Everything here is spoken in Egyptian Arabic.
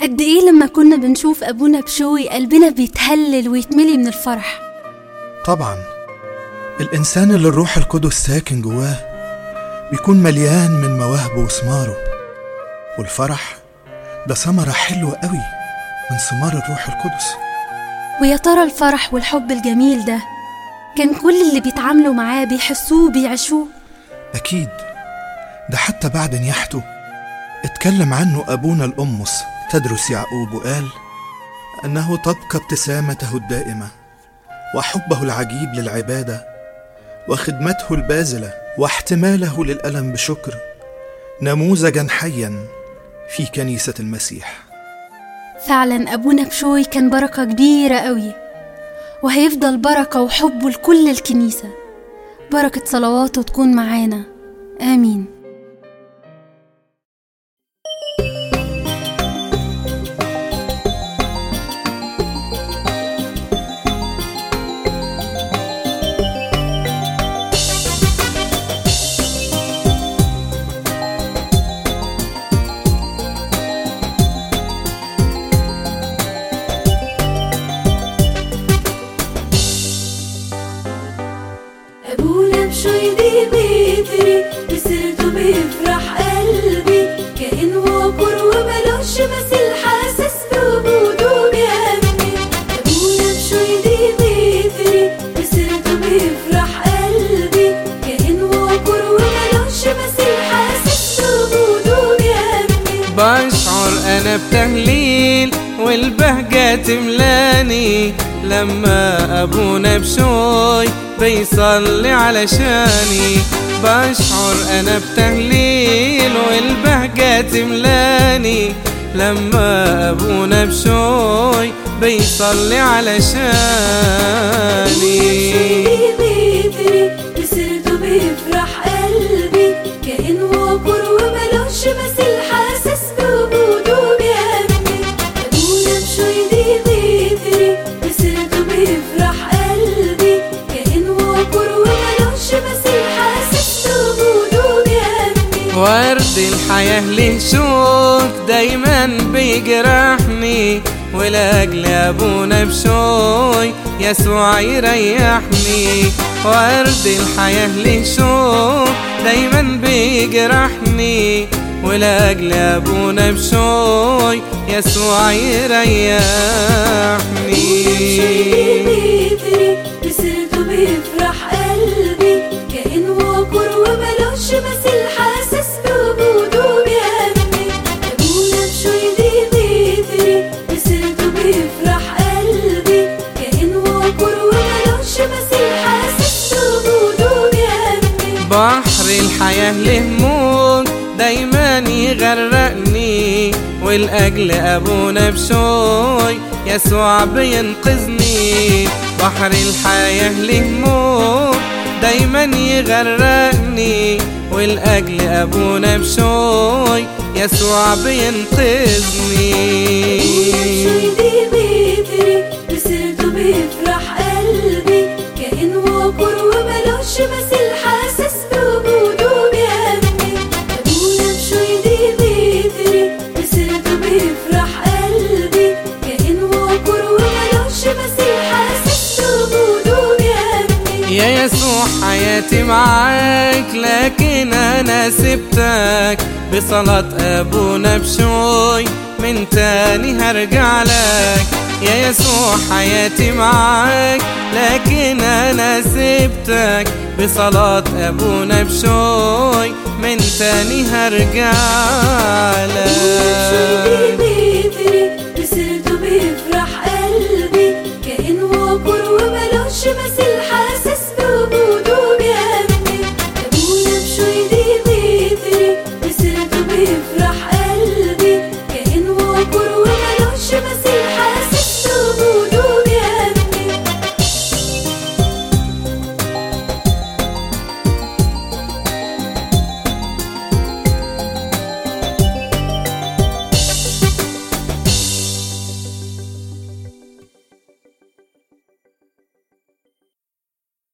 قد ايه لما كنا بنشوف ابونا بشوي قلبنا بيتهلل ويتملي من الفرح طبعا الإنسان اللي الروح القدس ساكن جواه بيكون مليان من مواهبه وثماره والفرح ده ثمرة حلوة قوي من ثمار الروح القدس ويا ترى الفرح والحب الجميل ده كان كل اللي بيتعاملوا معاه بيحسوه وبيعيشوه أكيد ده حتى بعد نياحته اتكلم عنه أبونا الأمس تدرس يعقوب وقال أنه تبقى ابتسامته الدائمة وحبه العجيب للعبادة وخدمته الباذلة واحتماله للألم بشكر نموذجا حيا في كنيسة المسيح فعلا ابونا بشوي كان بركة كبيرة قوي وهيفضل بركة وحبه لكل الكنيسة بركة صلواته تكون معانا آمين أبونا بشويدي بيدري بسيرته بيفرح قلبي كأنه وقر وملوش مثل حاسس بوجوده بيأمن أبونا بشويدي بيدري بسيرته بيفرح قلبي كأنه وقر وملوش مثل حاسس بوجوده بيأمن بشعر انا بتهليل والبهجة تملاني لما ابونا بشوي بيصلي علشاني بشعر انا بتهليل والبهجة تملاني لما ابونا بشوي بيصلي علشاني بشويدي بيدري بسيرته بيفرح قلبي كأنه وقر وملوش مثل حاسس بوجوده بيأمن أبونا بشويدي بيدري بسيرته بيفرح قلبي كأنه وقر وملوش مثل حاسس بوجوده بيأمن ورد الحياة له شوك دايما بيجرحني ولاجل ابونا بشوي يسوع يريحني ورد الحياة له شوك دايما بيجرحني ولاجل ابونا بشوي يسوع بشويدي يريحني بيدري بسيرته بيفرح قلبي كأنه وقر وملوش مثل حاسس بوجوده بيأمن أبونا بشويدي بيدري بسيرته بيفرح قلبي كأنه وقر وملوش مثل حاسس بوجوده بيأمن بحر الحياة له موج دايما يغرقني والأجل أبونا بشوي يسوع بينقذني بحر الحياة له موج دايما يغرقني والأجل أبونا بشوي يسوع بينقذني بشويدي بيدري بسيرته بيفرح قلبي كأنه وقر وملوش مثل حاسس بوجوده بيأمن أبونا بشويدي بيدري بسيرته بيفرح قلبي كأنه وقر وملوش مثل حاسس بوجوده بيأمن يا يسوع حياتي معاك لكن انا سبتك بصلاة ابونا بشوي من تاني هرجع لك يا يسوع حياتي معاك لكن انا سبتك بصلاة ابونا بشوي من تاني هرجع بشويدي لك بيدري بسيرته بيفرح قلبي كأنه وقر وملوش مثل